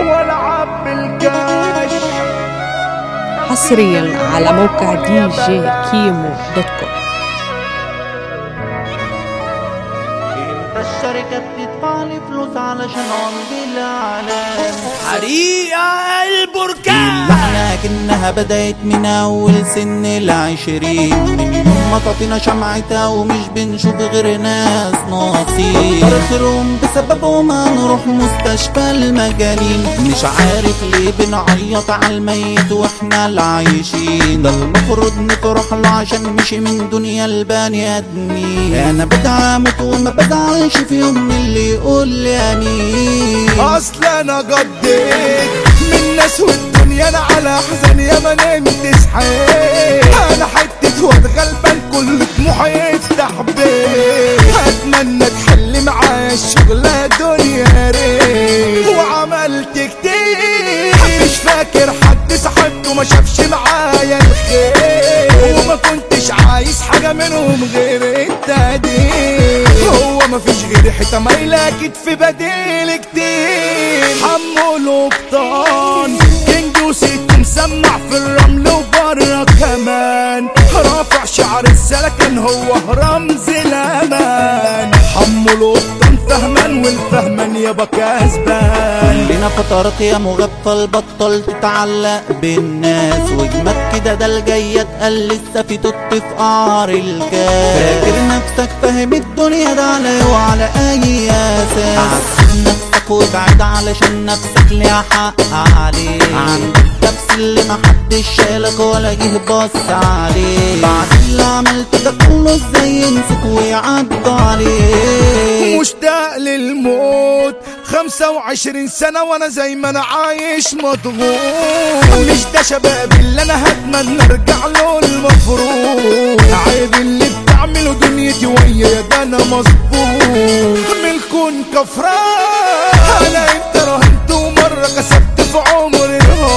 والعب بالكاش حصريا على موقع دي جي كيمو دوت كوم انت الشركة بتدفع لي فلوس علشان امضي الاعلان حريقة البركان اللعنة كأنها بدأت من أول سن العشرين من يوم ما تعطينا شمعتها ومش بنشوف غير ناس ناقصين كتر خيرهم بسببهم هنروح مستشفى المجانين مش عارف ليه بنعيط على الميت واحنا العايشين ده المفروض نفرح له عشان مشي من دنيا البني ادمين انا بدعي اموت وما بزعلش في يوم من اللي يقول لي امين اصل انا قضيت من ناس والدنيا انا على احزان يا ما نمت صحيت انا حتة واد غلبان كل طموحي يفتح بيت اتمنى تحل معايا الشغلة دنيا ريت وعملت كتير مش فاكر حد صاحبته ما شافش معايا الخير وما كنتش عايز حاجة منهم غير التقدير هو ما فيش غير حتة مايلة كتف بديل كتير حمو لقطان كينج وسيت مسمع في الرمل وبره كمان رافع شعر السلكن هو رمز الامان حمو لقطان فهمان والفهمان يابا كسبان لنا فترات يا مغفل بطل تتعلق بالناس واجمد كده ده الجاية اتقال لسه في توت في قعر الكاس فاكر نفسك فاهم الدنيا ده على وعلى اي اساس عكس نفسك وابعد علشان نفسك ليها حق عليك عندك نفس اللي محدش شالك ولا جه بص عليك بعد اللي عملت ده كله ازاي يمسك ويعدوا عليك مشتاق للموت خمسة وعشرين سنة وانا زي ما انا عايش مضغوط مش ده شباب اللي انا هتمنى ارجع له المفروض عيب اللي بتعمله دنيتي ويا ده انا مظبوط ملكون كفران انا انت راهنت ومرة كسبت في عمري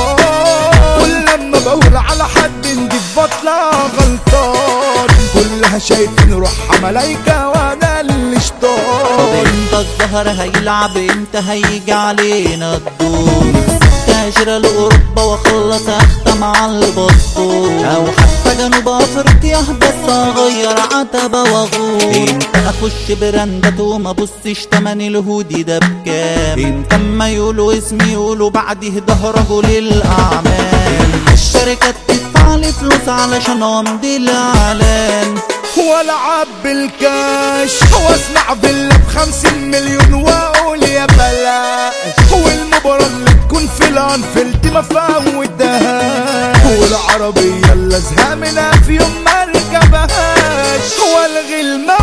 رهان ولما بقول على حد نضيف بطلع غلطان كلها شايفين روحها ملايكة وانا اللي طب شطان امتى الزهر هيلعب امتى هيجي علينا الدور تهجر لاوروبا واخلص اختم على الباسبور او حتى جنوب افريقيا بس اغير عتبه واغور امتى اخش براندات وما ابصش تمن الهودي ده بكام امتى اما يقولوا اسمي يقولوا بعده ده رجل الاعمال الشركات تدفع لي فلوس علشان امضي الاعلان والعب بالكاش واسمع فيلا بخمسين مليون واقول يا بلاش والمباراة اللي تكون في الانفيلد ما فوتهاش والعربية اللي ازهق منها في يوم ما اركبهاش والغي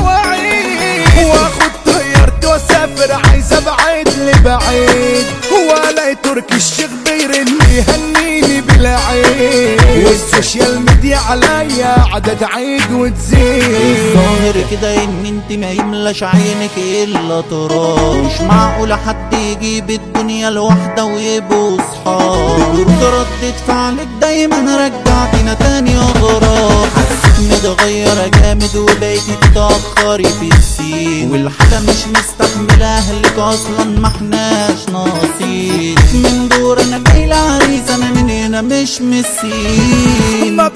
المواعيد واخد طيارتي واسافر عايز ابعد لبعيد والاقي تركي الشيخ بيرن يهنيني بالعيد والسوشيال ميديا عليا عدد عيد وتزيد الظاهر كده ان انت ما يملاش عينك الا تراب مش معقول حد يجيب الدنيا لوحده ويبقوا صحاب بجرد ردة فعلك دايما رجعتنا تاني اغراب حسيت متغيرة جامد وبقيتي تتأخري في السين والحاجة مش مستحملة اهلك اصلا ما احناش ناقصين من دور انا جاي لعريس انا من هنا مش مسين ما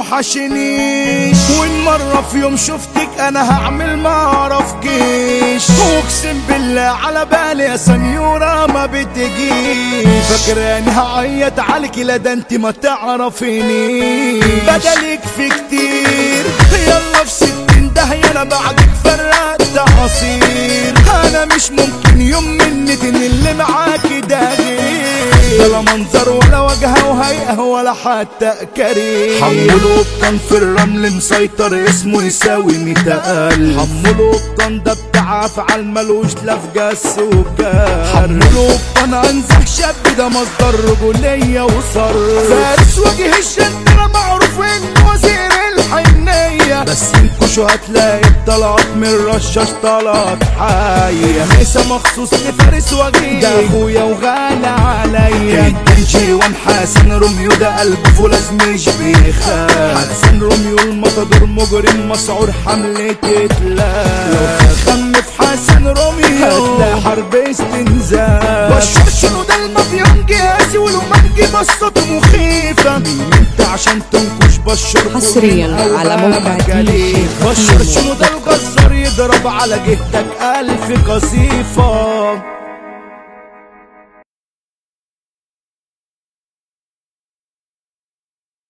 بتوحشنيش وان مرة في يوم شفتك انا هعمل ما اعرفكيش واقسم بالله على بالي يا سنيورة ما بتجيش فاكراني هعيط عليك لا ده انت ما تعرفينيش بدلك في كتير يلا في ستين داهية انا بعدك فرقت عصير انا مش ممكن يوم مني تاني اللي معاكي ده غير ولا منظر ولا وجهه وهيئة ولا حتى كريم حملوا كان في الرمل مسيطر اسمه يساوي ميتا ألف حملوا كان ده بتاع افعال ملوش لا في جس وكار حملوا كان انزح شاب ده مصدر رجولية وصر فارس وجه الجندرة معروف انه وزير الحنية بس انكشوا هتلاقي الطلعات من رشاش طلعت حية ميسا مخصوص لفارس وجيه ده اخويا وغالى عليا الدنجي وان حسن روميو ده قلبه فولاذ مش بيخاف حسن روميو المطادور مجرم مسعور حملة اتلاف لو خم في حسن روميو هتلاقي حرب استنزاف والشرشر ده المافيون جهازي ولومانجي بصته مخيفة مين انت عشان تنكش بشر حصرياً على موقع دي جي بشر شنو ده الجزار يضرب على جهتك ألف قصيفة